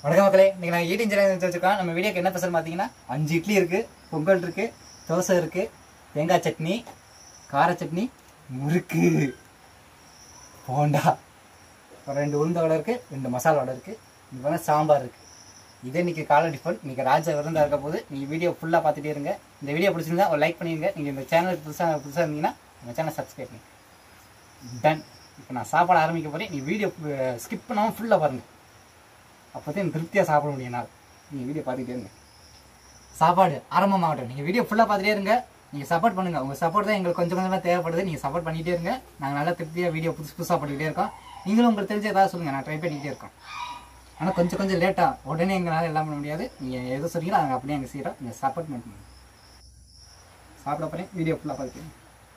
வணக்கம் மக்களே இன்னைக்கு நான் ஈட்டிங் சேனல் வச்சிருக்கோம் நம்ம வீடியோக்கு என்ன ஸ்பெஷல் பார்த்தீங்கன்னா அஞ்சு இட்லி இருக்கு பொங்கல் இருக்கு தோசை இருக்கு தேங்காய் சட்னி கார சட்னி முறுக்கு போண்டா ஒரு ரெண்டு உளுந்த வடை இருக்கு ரெண்டு மசாலா வடை இருக்கு இது வந்து சாம்பார் இருக்கு இது இன்னைக்கு காலை டிஃபன் இன்னைக்கு ராஜா விருந்தா இருக்க போது நீங்க வீடியோ ஃபுல்லா பார்த்துட்டே இருங்க இந்த வீடியோ பிடிச்சிருந்தா ஒரு லைக் பண்ணிருங்க நீங்க இந்த சேனல் புதுசா புதுசா இருந்தீங்கன்னா நம்ம சேனல் சப்ஸ்கிரைப் பண்ணுங்க டன் இப்போ நான் சாப்பாடு ஆரம்பிக்க போறேன் நீ வீடியோ ஸ்கிப் பண்ணாமல் ஃபுல்லாக பாருங்க அப்போ தான் திருப்தியாக சாப்பிட முடியும் என்னால் நீங்கள் வீடியோ பார்த்துட்டே இருங்க சாப்பாடு ஆரம்பமாகட்டும் நீங்கள் வீடியோ ஃபுல்லாக பார்த்துட்டே இருங்க நீங்கள் சப்போர்ட் பண்ணுங்க உங்கள் சப்போர்ட் தான் எங்களுக்கு கொஞ்சம் கொஞ்சமாக தேவைப்படுது நீங்கள் சப்போர்ட் பண்ணிகிட்டே இருங்க நாங்கள் நல்லா திருப்தியாக வீடியோ புதுசு புதுசாக போட்டுக்கிட்டே இருக்கோம் நீங்களும் உங்களுக்கு தெரிஞ்ச ஏதாவது சொல்லுங்கள் நான் ட்ரை பண்ணிக்கிட்டே இருக்கோம் ஆனால் கொஞ்சம் கொஞ்சம் லேட்டாக உடனே எங்களால் எல்லாம் பண்ண முடியாது நீங்கள் எது சொன்னீங்களோ நாங்கள் அப்படியே எங்கள் செய்கிறோம் நீங்கள் சப்போர்ட் பண்ணுங்க சாப்பிட போகிறேன் வீடியோ ஃபுல்லாக பார்த்துக்கோங்க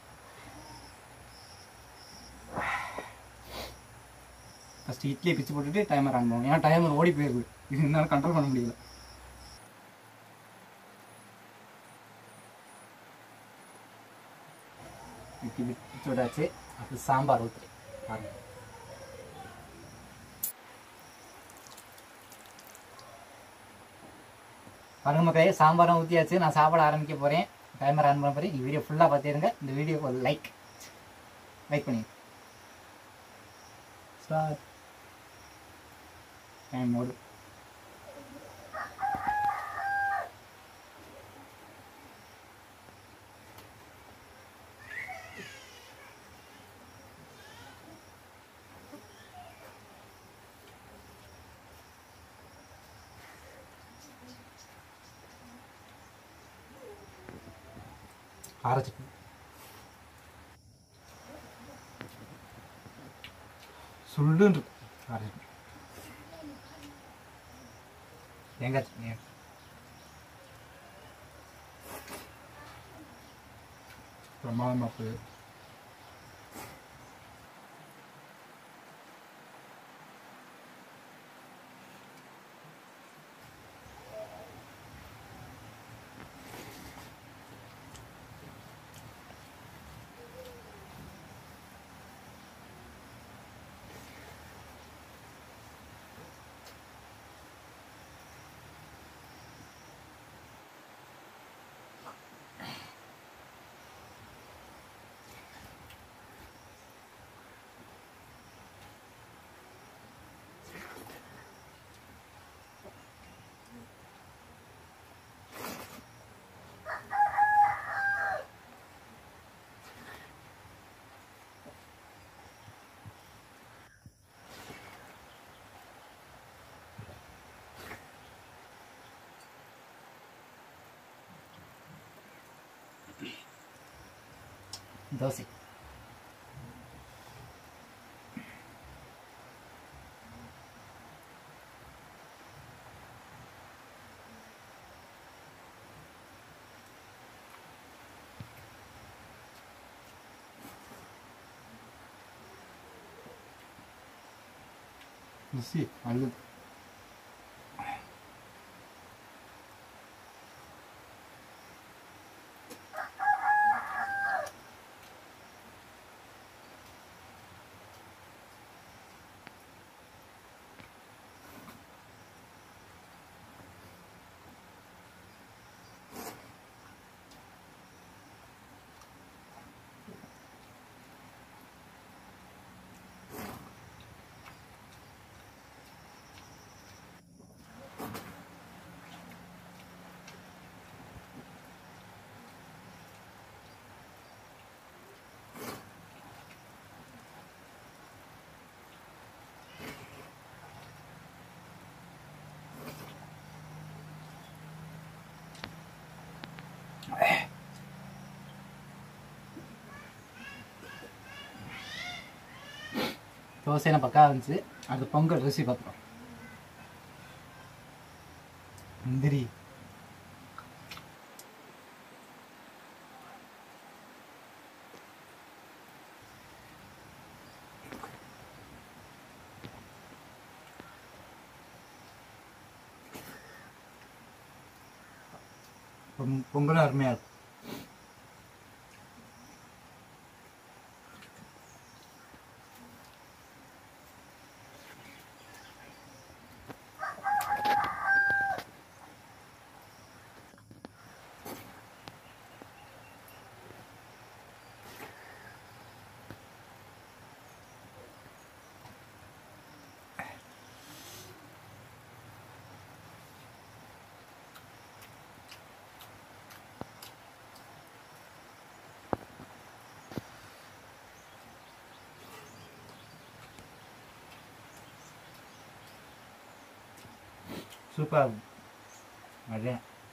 ஃபஸ்ட்டு இட்லியை பிச்சு போட்டுட்டு டைமர் ஆன் பண்ணுவோம் ஏன்னா டைமர் ஓடி போயிருது இது என்னால் கண்ட்ரோல் பண்ண முடியல இட்லி பிச்சு விட்டாச்சு அப்படி சாம்பார் ஊற்று பாருங்க பாருங்க மக்களே சாம்பாரும் ஊற்றியாச்சு நான் சாப்பாடு ஆரம்பிக்க போகிறேன் டைமர் ஆன் பண்ண போகிறேன் இந்த வீடியோ ஃபுல்லாக பார்த்துருங்க இந்த வீடியோக்கு ஒரு லைக் லைக் பண்ணி ஸ்டார்ட் டைம் ஓடு கார சட்னி சுள்ளுன்னு இருக்கு கார சட்னி தேங்காய் சட்னி பிரமாதமாக போகுது தோசை ருசி நல்லது தோசைலாம் பக்கா இருந்துச்சு அடுத்து பொங்கல் ருசி பார்த்துருவோம் முந்திரி பொங்- பொங்கலும் அருமையாக இருக்கும் சூப்பராக இருக்கும் அதே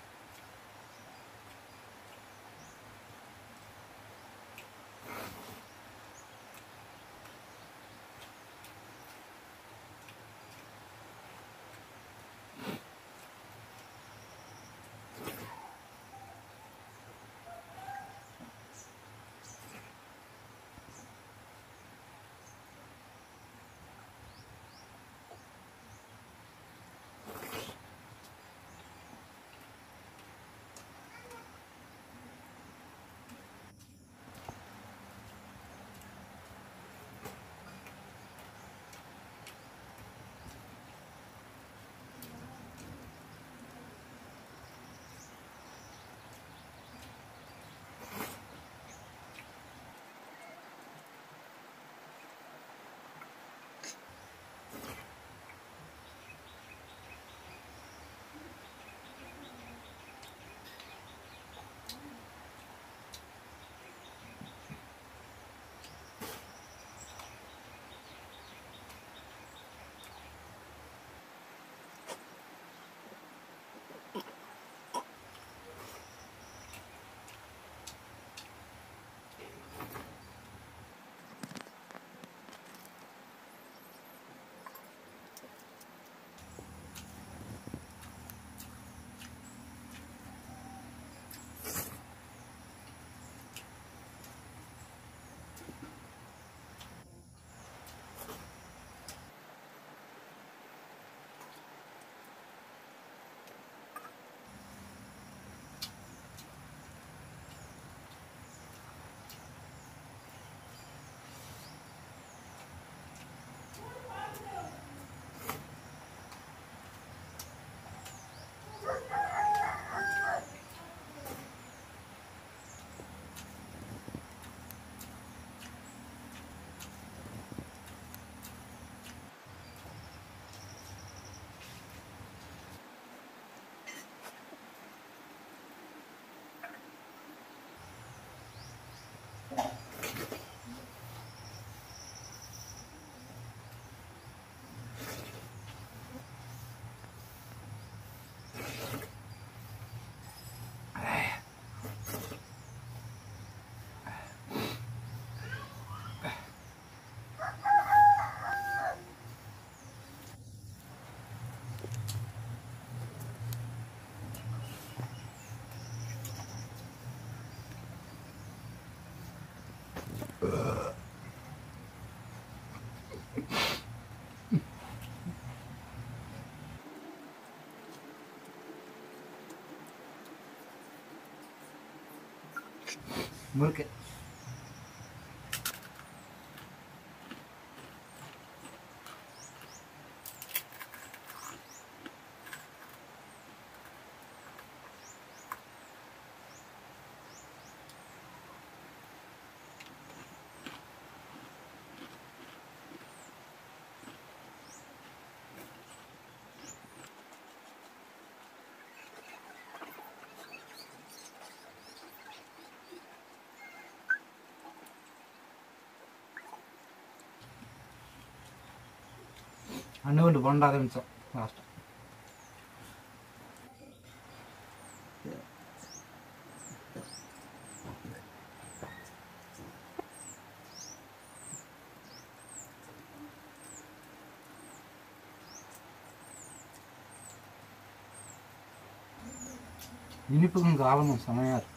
முறுக்கு அண்ணுகுண்டு போண்டாத நிமிஷம் லாஸ்ட்டாக இனிப்புக்கும் காரமும் செமையா இருக்கு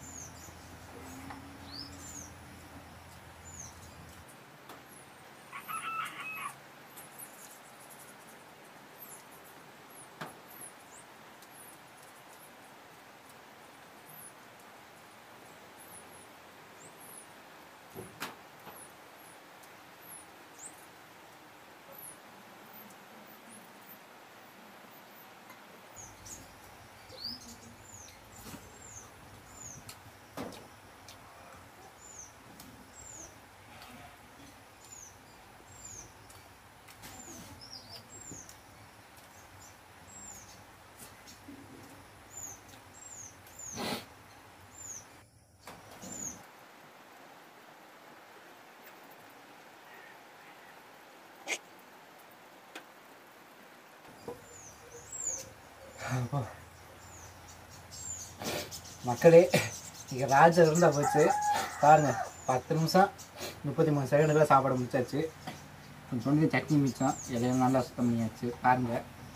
மக்களே இங்கே ராஜா இருந்தால் போச்சு பாருங்க பத்து நிமிஷம் முப்பத்தி மூணு செகண்டுக்குள்ள சாப்பாடு முடிச்சாச்சு கொஞ்சம் சட்னி மிச்சம் எல்லாம் நல்லா சுத்தம் பண்ணியாச்சு பாருங்க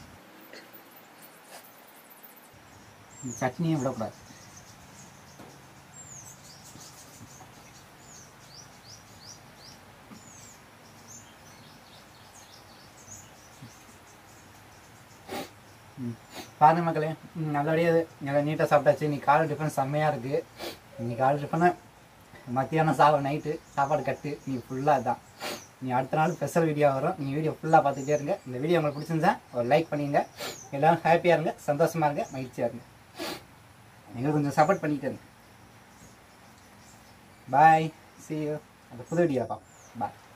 இந்த சட்னியும் விடக்கூடாது ம். பாருங்க மக்களே ம், நல்லபடியாக இது நல்லா நீட்டாக சாப்பிட்டாச்சு இன்னைக்கு காலை டிஃபன் செம்மையாக இருக்குது இன்னைக்கு காலை டிஃபனை மத்தியானம் சாப்பிட நைட்டு சாப்பாடு கட்டு நீ ஃபுல்லாக தான் நீ அடுத்த நாள் ஸ்பெஷல் வீடியோ வரும் நீ வீடியோ ஃபுல்லாக பார்த்துட்டே இருங்க இந்த வீடியோ உங்களுக்கு பிடிச்சிருந்தா ஒரு லைக் பண்ணிங்க எல்லாரும் ஹாப்பியாக இருங்க சந்தோஷமாக இருங்க மகிழ்ச்சியாக இருங்க எங்களுக்கு கொஞ்சம் சப்போர்ட் பண்ணிட்டு இருங்க பாய் see you அந்த புது வீடியோ பார்ப்போம் பாய்